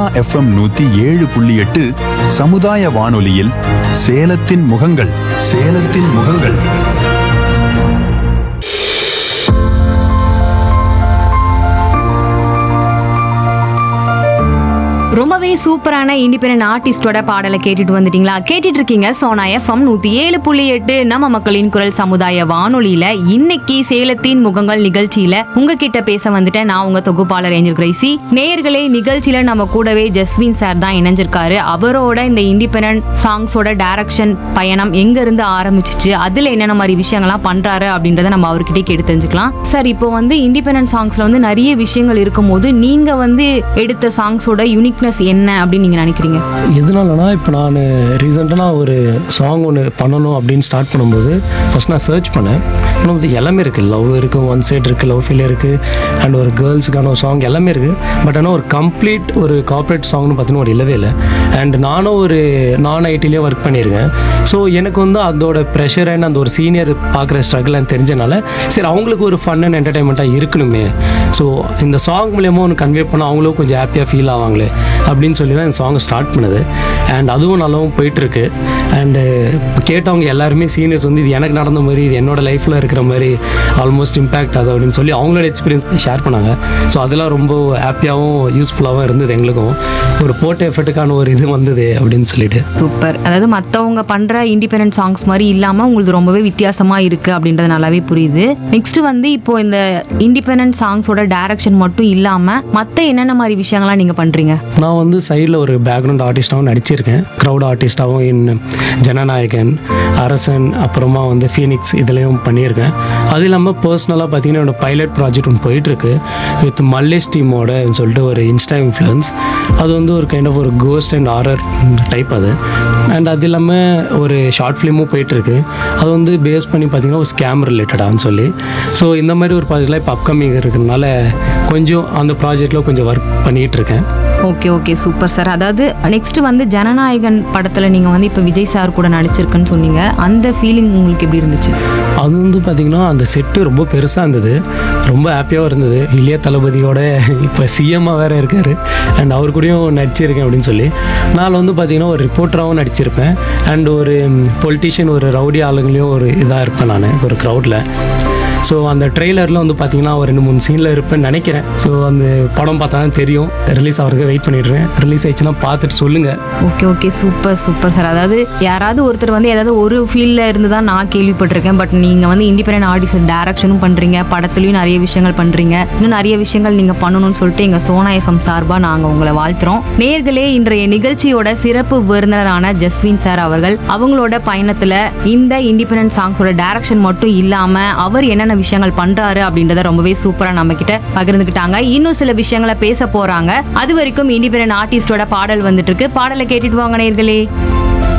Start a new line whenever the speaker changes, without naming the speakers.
FM நூத்தி ஏழு புள்ளி எட்டு சமுதாய வானொலியில் சேலத்தின் முகங்கள் சேலத்தின் முகங்கள்
ரொம்பவே சூப்பரான இண்டிபெண்டன்ட் ஆர்டிஸ்டோட பாடலை கேட்டுட்டு வந்துட்டீங்களா கேட்டுட்டு இருக்கீங்க சோனா எஃப்எம் நூத்தி ஏழு புள்ளி எட்டு நம்ம மக்களின் குரல் சமுதாய வானொலியில இன்னைக்கு சேலத்தின் முகங்கள் நிகழ்ச்சியில உங்ககிட்ட பேச வந்துட்டேன் நான் உங்க தொகுப்பாளர் ஏஞ்சல் கிரைசி நேயர்களே நிகழ்ச்சியில நம்ம கூடவே ஜஸ்வின் சார் தான் இணைஞ்சிருக்காரு அவரோட இந்த இண்டிபெண்டன்ட் சாங்ஸோட டைரக்ஷன் பயணம் எங்க இருந்து ஆரம்பிச்சிச்சு அதுல என்னென்ன மாதிரி விஷயங்கள்லாம் பண்றாரு அப்படின்றத நம்ம அவர்கிட்டே கேட்டு தெரிஞ்சுக்கலாம் சார் இப்போ வந்து இண்டிபெண்டன்ட் சாங்ஸ்ல வந்து நிறைய விஷயங்கள் இருக்கும்போது நீங்க வந்து எடுத்த சாங்ஸோட யூனிக்னஸ் என்ன அப்படின்னு நீங்க நினைக்கிறீங்க
எதனாலனா இப்போ நான் ரீசெண்டாக நான் ஒரு சாங் ஒன்று பண்ணணும் அப்படின்னு ஸ்டார்ட் பண்ணும்போது ஃபர்ஸ்ட் நான் சர்ச் பண்ணேன் ஆனால் வந்து எல்லாமே இருக்குது லவ் இருக்குது ஒன் சைடு இருக்குது லவ் ஃபீல் இருக்குது அண்ட் ஒரு கேர்ள்ஸுக்கான ஒரு சாங் எல்லாமே இருக்குது பட் ஆனால் ஒரு கம்ப்ளீட் ஒரு கார்ப்பரேட் சாங்னு பார்த்தீங்கன்னா ஒரு இல்லவே இல்லை அண்ட் நானும் ஒரு நான் ஐடிலையும் ஒர்க் பண்ணியிருக்கேன் ஸோ எனக்கு வந்து அதோட ப்ரெஷர் அண்ட் அந்த ஒரு சீனியர் பார்க்குற ஸ்ட்ரகிள் தெரிஞ்சனால சரி அவங்களுக்கு ஒரு ஃபன் அண்ட் என்டர்டைன்மெண்ட்டாக இருக்கணுமே ஸோ இந்த சாங் மூலியமாக ஒன்று கன்வே பண்ண அவங்களும் கொஞ்சம் ஹாப்பியாக ஃபீல் ஆவாங்களே அப்படின்னு சொல்லி தான் இந்த சாங்கை ஸ்டார்ட் பண்ணுது அண்ட் அதுவும் நல்லாவும் போயிட்டுருக்கு அண்டு கேட்டவங்க எல்லாருமே சீனியர்ஸ் வந்து இது எனக்கு நடந்த மாதிரி இது என்னோட லைஃப்பில் இருக்கிற மாதிரி ஆல்மோஸ்ட் இம்பேக்ட் அது அப்படின்னு சொல்லி அவங்களோட எக்ஸ்பீரியன்ஸ் ஷேர் பண்ணாங்க ஸோ அதெல்லாம் ரொம்ப ஹாப்பியாகவும் யூஸ்ஃபுல்லாகவும் இருந்தது எங்களுக்கும் ஒரு போட்ட எஃபர்ட்டுக்கான ஒரு இது வந்தது அப்படின்னு சொல்லிட்டு
சூப்பர் அதாவது மத்தவங்க பண்ற இண்டிபெண்டன்ட் சாங்ஸ் மாதிரி இல்லாம உங்களுக்கு ரொம்பவே வித்தியாசமா இருக்கு அப்படின்றது நல்லாவே புரியுது நெக்ஸ்ட் வந்து இப்போ இந்த இண்டிபெண்டன்ட் சாங்ஸோட டைரக்ஷன் மட்டும் இல்லாம மத்த என்னென்ன மாதிரி விஷயங்கள்லாம் நீங்க பண்றீங்க
நான் வந்து சைடில் ஒரு பேக்ரவுண்ட் ஆர்டிஸ்டாகவும் நடிச்சிருக்கேன் க்ரௌட் ஆர்டிஸ்டாகவும் இன் ஜனநாயகன் அரசன் அப்புறமா வந்து ஃபீனிக்ஸ் இதுலேயும் பண்ணியிருக்கேன் அது இல்லாமல் பர்சனலாக பார்த்தீங்கன்னா என்னோட பைலட் ப்ராஜெக்ட் ஒன்று போயிட்டுருக்கு வித் மல்லேஷ் டீமோட சொல்லிட்டு ஒரு இன்ஸ்டா இன்ஃப்ளூயன்ஸ் அது வந்து ஒரு கைண்ட் ஆஃப் ஒரு கோஸ்ட் அண்ட் ஆரர் டைப் அது அண்ட் அது இல்லாமல் ஒரு ஷார்ட் ஃபிலிமும் போயிட்டுருக்கு அது வந்து பேஸ் பண்ணி பார்த்தீங்கன்னா ஒரு ஸ்கேம் ரிலேட்டடான்னு சொல்லி ஸோ இந்த மாதிரி ஒரு ப்ராஜெக்ட்லாம் இப்போ அப்கமிங் இருக்கிறதுனால கொஞ்சம் அந்த ப்ராஜெக்டில் கொஞ்சம் ஒர்க் பண்ணிகிட்டு இருக்கேன்
ஓகே ஓகே சூப்பர் சார் அதாவது நெக்ஸ்ட் வந்து ஜனநாயகன் படத்துல நீங்க வந்து இப்போ விஜய் சார் கூட நடிச்சிருக்குன்னு சொன்னீங்க அந்த ஃபீலிங் உங்களுக்கு எப்படி இருந்துச்சு
அது வந்து பார்த்திங்கன்னா அந்த செட்டு ரொம்ப பெருசாக இருந்தது ரொம்ப ஹாப்பியாகவும் இருந்தது இளைய தளபதியோட இப்போ சிஎம்மாக வேறு இருக்கார் அண்ட் அவர் கூடயும் நடிச்சிருக்கேன் அப்படின்னு சொல்லி நான் வந்து பார்த்திங்கன்னா ஒரு ரிப்போர்ட்டராகவும் நடிச்சிருப்பேன் அண்ட் ஒரு பொலிட்டிஷியன் ஒரு ரவுடி ஆளுங்களையும் ஒரு இதாக இருப்பேன் நான் ஒரு க்ரௌடில் ஸோ அந்த ட்ரெய்லரில் வந்து பார்த்தீங்கன்னா ஒரு ரெண்டு மூணு சீனில் இருப்பேன்னு நினைக்கிறேன் ஸோ அந்த படம் பார்த்தா தான் தெரியும் ரிலீஸ் ஆகிறதுக்கு வெயிட் பண்ணிடுறேன் ரிலீஸ் ஆயிடுச்சுன்னா பார்த்துட்டு சொல்லுங்கள்
okay okay super super sir அதாவது யாராவது ஒருத்தர் வந்து ஏதாவது ஒரு ஃபீல்டில் இருந்து தான் நான் கேள்விப்பட்டிருக்கேன் பட் நீங்கள் வந்து இண்டிபெண்டன்ட் ஆர்டிஸ்ட் டைரக்ஷனும் பண்ணுறீங்க படத்துலையும் நிறைய விஷயங்கள் பண்ணுறீங்க இன்னும் நிறைய விஷயங்கள் நீங்கள் பண்ணணும்னு சொல்லிட்டு எங்கள் சோனா எஃப்எம் சார்பாக நாங்கள் உங்களை வாழ்த்துறோம் நேர்களே இன்றைய நிகழ்ச்சியோட சிறப்பு விருந்தினரான ஜஸ்வின் சார் அவர்கள் அவங்களோட பயணத்தில் இந்த இண்டிபெண்டன்ட் சாங்ஸோட டைரக்ஷன் மட்டும் இல்லாமல் அவர் என்னென்ன விஷயங்கள் பண்ணுறாரு அப்படின்றத ரொம்பவே சூப்பராக நம்ம கிட்ட பகிர்ந்துக்கிட்டாங்க இன்னும் சில விஷயங்களை பேச போகிறாங்க அது வரைக்கும் இண்டிபெண்டன்ட் ஆர்டிஸ்டோட பாடல் வந்துட்டு இருக்கு பாடலை கேட்டுட்டு வாங்க நேர்களே